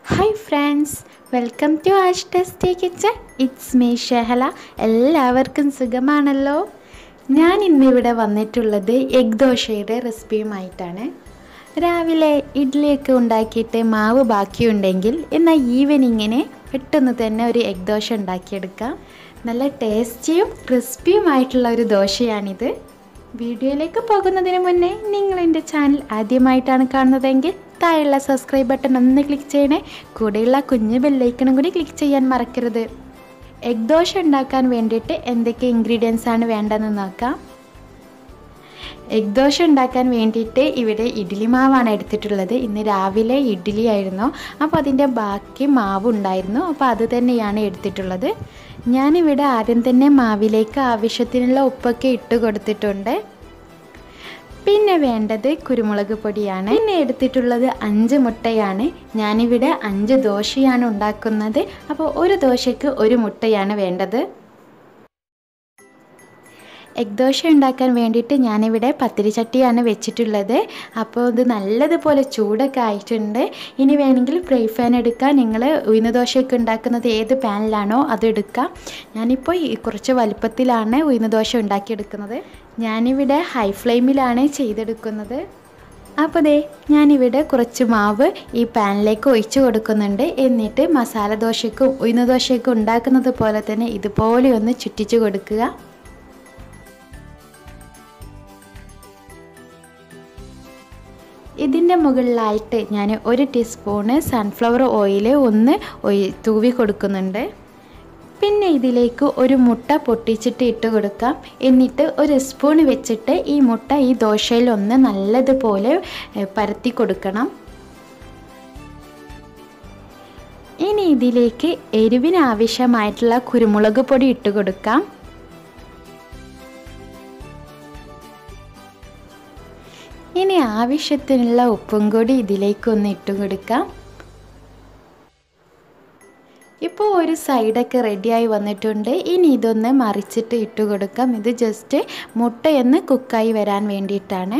hi friends welcome to Ash tasty kitchen it's me Shehala എല്ലാവർക്കും സുഖമാണല്ലോ ഞാൻ ഇന്നിവിടെ വന്നിട്ടുള്ളത് എഗ് ദോശയുടെ റെസിപ്പിയുമായിട്ടാണ് രാവിലെ ഇഡ്ഡലിയൊക്കെ ഉണ്ടാക്കിയിട്ട് മാവ് ബാക്കിയുണ്ടെങ്കിൽ എന്നാൽ ഈവനിങ്ങിന് പെട്ടെന്ന് തന്നെ ഒരു എഗ് ദോശ ഉണ്ടാക്കിയെടുക്കാം നല്ല ടേസ്റ്റിയും ക്രിസ്പിയുമായിട്ടുള്ള ഒരു ദോശയാണിത് വീഡിയോയിലേക്ക് പോകുന്നതിന് മുന്നേ നിങ്ങൾ എൻ്റെ ചാനൽ ആദ്യമായിട്ടാണ് കാണുന്നതെങ്കിൽ താഴെയുള്ള സബ്സ്ക്രൈബ് ബട്ടൺ ഒന്ന് ക്ലിക്ക് ചെയ്യണേ കൂടെയുള്ള കുഞ്ഞു ബെല്ലൈക്കണും കൂടി ക്ലിക്ക് ചെയ്യാൻ മറക്കരുത് എഗ് ദോശ ഉണ്ടാക്കാൻ വേണ്ടിയിട്ട് എന്തൊക്കെ ഇൻഗ്രീഡിയൻസ് ആണ് വേണ്ടതെന്ന് നോക്കാം എഗ് ദോശ ഉണ്ടാക്കാൻ വേണ്ടിയിട്ട് ഇവിടെ ഇഡ്ഡലി മാവാണ് എടുത്തിട്ടുള്ളത് ഇന്ന് രാവിലെ ഇഡ്ഡലി ആയിരുന്നു അപ്പോൾ അതിൻ്റെ ബാക്കി മാവ് ഉണ്ടായിരുന്നു അപ്പോൾ അത് തന്നെയാണ് എടുത്തിട്ടുള്ളത് ഞാനിവിടെ ആദ്യം തന്നെ മാവിലേക്ക് ആവശ്യത്തിനുള്ള ഉപ്പൊക്കെ ഇട്ട് കൊടുത്തിട്ടുണ്ട് പിന്നെ വേണ്ടത് കുരുമുളക് പൊടിയാണ് പിന്നെ എടുത്തിട്ടുള്ളത് അഞ്ച് മുട്ടയാണ് ഞാനിവിടെ അഞ്ച് ദോശയാണ് ഉണ്ടാക്കുന്നത് അപ്പോൾ ഒരു ദോശയ്ക്ക് ഒരു മുട്ടയാണ് വേണ്ടത് എഗ് ദോശ ഉണ്ടാക്കാൻ വേണ്ടിയിട്ട് ഞാനിവിടെ പത്തിരി ചട്ടിയാണ് വെച്ചിട്ടുള്ളത് അപ്പോൾ ഇത് നല്ലതുപോലെ ചൂടൊക്കെ ആയിട്ടുണ്ട് ഇനി വേണമെങ്കിൽ ഫ്രൈ പാൻ എടുക്കാം നിങ്ങൾ ഉഴുന്ന് ദോശയൊക്കെ ഉണ്ടാക്കുന്നത് ഏത് പാനിലാണോ അത് എടുക്കാം ഞാനിപ്പോൾ ഈ കുറച്ച് വലുപ്പത്തിലാണ് ഉഴുന്ന് ദോശ ഉണ്ടാക്കിയെടുക്കുന്നത് ഞാനിവിടെ ഹൈ ഫ്ലെയിമിലാണ് ചെയ്തെടുക്കുന്നത് അപ്പോൾ ദേ ഞാനിവിടെ കുറച്ച് മാവ് ഈ പാനിലേക്ക് ഒഴിച്ചു കൊടുക്കുന്നുണ്ട് എന്നിട്ട് മസാല ദോശയ്ക്കും ഉഴുന്ന് ദോശയ്ക്കും ഉണ്ടാക്കുന്നത് പോലെ തന്നെ ഇതുപോലെ ഒന്ന് ചുറ്റിച്ച് കൊടുക്കുക ഇതിൻ്റെ മുകളിലായിട്ട് ഞാൻ ഒരു ടീസ്പൂണ് സൺഫ്ലവർ ഓയിൽ ഒന്ന് തൂവി കൊടുക്കുന്നുണ്ട് പിന്നെ ഇതിലേക്ക് ഒരു മുട്ട പൊട്ടിച്ചിട്ട് ഇട്ട് കൊടുക്കാം എന്നിട്ട് ഒരു സ്പൂൺ വെച്ചിട്ട് ഈ മുട്ട ഈ ദോശയിൽ ഒന്ന് നല്ലതുപോലെ പരത്തി കൊടുക്കണം ഇനി ഇതിലേക്ക് എരിവിന് ആവശ്യമായിട്ടുള്ള കുരുമുളക് പൊടി ഇട്ട് കൊടുക്കാം ഇനി ആവശ്യത്തിനുള്ള ഉപ്പും കൂടി ഇതിലേക്കൊന്ന് ഇട്ട് കൊടുക്കാം ഇപ്പോൾ ഒരു സൈഡൊക്കെ റെഡിയായി വന്നിട്ടുണ്ട് ഇനി ഇതൊന്ന് മറിച്ചിട്ട് ഇട്ട് കൊടുക്കാം ഇത് ജസ്റ്റ് മുട്ടയൊന്ന് കുക്കായി വരാൻ വേണ്ടിയിട്ടാണ്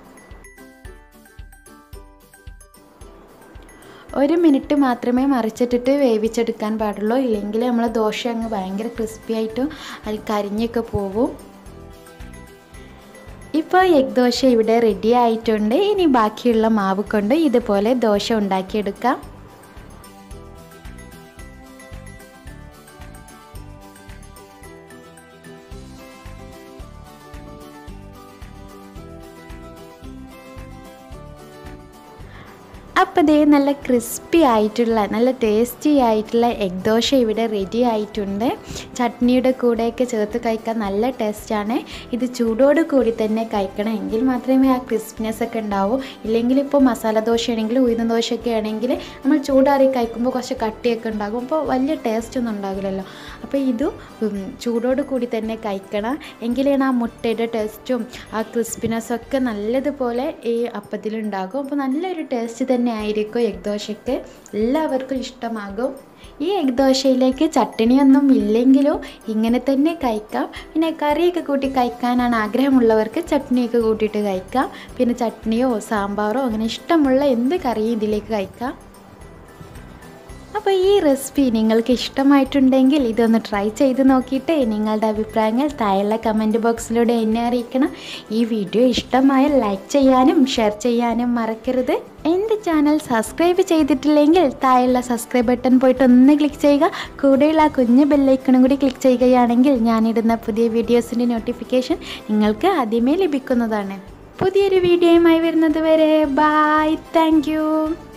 ഒരു മിനിറ്റ് മാത്രമേ മറിച്ചിട്ടിട്ട് വേവിച്ചെടുക്കാൻ പാടുള്ളൂ ഇല്ലെങ്കിൽ നമ്മൾ ദോശ അങ്ങ് ഭയങ്കര ക്രിസ്പി ആയിട്ടും അത് കരിഞ്ഞൊക്കെ പോവും ഇപ്പോൾ എഗ് ദോശ ഇവിടെ റെഡി ആയിട്ടുണ്ട് ഇനി ബാക്കിയുള്ള മാവ് കൊണ്ട് ഇതുപോലെ ദോശ ഉണ്ടാക്കിയെടുക്കാം അപ്പോൾ ഇതേ നല്ല ക്രിസ്പി ആയിട്ടുള്ള നല്ല ടേസ്റ്റി ആയിട്ടുള്ള എഗ് ദോശ ഇവിടെ റെഡി ആയിട്ടുണ്ട് ചട്നിയുടെ കൂടെയൊക്കെ ചേർത്ത് കഴിക്കാൻ നല്ല ടേസ്റ്റാണ് ഇത് ചൂടോട് കൂടി തന്നെ കഴിക്കണം എങ്കിൽ മാത്രമേ ആ ക്രിസ്പിനെസ് ഒക്കെ ഉണ്ടാവൂ ഇല്ലെങ്കിൽ ഇപ്പോൾ മസാല ദോശയാണെങ്കിൽ ഉഴുന്ന ദോശയൊക്കെ ആണെങ്കിൽ നമ്മൾ ചൂടാറി കഴിക്കുമ്പോൾ കുറച്ച് കട്ടിയൊക്കെ ഉണ്ടാകും അപ്പോൾ വലിയ ടേസ്റ്റ് ഒന്നും ഉണ്ടാകില്ലല്ലോ അപ്പോൾ ഇതും ചൂടോട് കൂടി തന്നെ കഴിക്കണം എങ്കിലാണ് ആ മുട്ടയുടെ ടേസ്റ്റും ആ ക്രിസ്പിനെസ്സും ഒക്കെ നല്ലതുപോലെ ഈ അപ്പത്തിലുണ്ടാകും അപ്പോൾ നല്ലൊരു ടേസ്റ്റ് തന്നെ ആയിരിക്കും എഗ് ദോശയ്ക്ക് എല്ലാവർക്കും ഇഷ്ടമാകും ഈ എഗ് ദോശയിലേക്ക് ചട്ടണിയൊന്നും ഇല്ലെങ്കിലും ഇങ്ങനെ തന്നെ കഴിക്കാം പിന്നെ കറിയൊക്കെ കൂട്ടി കഴിക്കാനാണ് ആഗ്രഹമുള്ളവർക്ക് ചട്നിയൊക്കെ കൂട്ടിയിട്ട് കഴിക്കാം പിന്നെ ചട്നിയോ സാമ്പാറോ അങ്ങനെ ഇഷ്ടമുള്ള എന്ത് കറിയും ഇതിലേക്ക് കഴിക്കാം അപ്പോൾ ഈ റെസിപ്പി നിങ്ങൾക്ക് ഇഷ്ടമായിട്ടുണ്ടെങ്കിൽ ഇതൊന്ന് ട്രൈ ചെയ്ത് നോക്കിയിട്ട് നിങ്ങളുടെ അഭിപ്രായങ്ങൾ താഴെയുള്ള കമൻറ്റ് ബോക്സിലൂടെ എന്നെ അറിയിക്കണം ഈ വീഡിയോ ഇഷ്ടമായാൽ ലൈക്ക് ചെയ്യാനും ഷെയർ ചെയ്യാനും മറക്കരുത് എൻ്റെ ചാനൽ സബ്സ്ക്രൈബ് ചെയ്തിട്ടില്ലെങ്കിൽ താഴെയുള്ള സബ്സ്ക്രൈബ് ബട്ടൺ പോയിട്ട് ഒന്ന് ക്ലിക്ക് ചെയ്യുക കൂടെയുള്ള ആ കുഞ്ഞ് ബെല്ലൈക്കണും കൂടി ക്ലിക്ക് ചെയ്യുകയാണെങ്കിൽ ഞാനിടുന്ന പുതിയ വീഡിയോസിൻ്റെ നോട്ടിഫിക്കേഷൻ നിങ്ങൾക്ക് ആദ്യമേ ലഭിക്കുന്നതാണ് പുതിയൊരു വീഡിയോയുമായി വരുന്നത് വരെ ബായ് താങ്ക്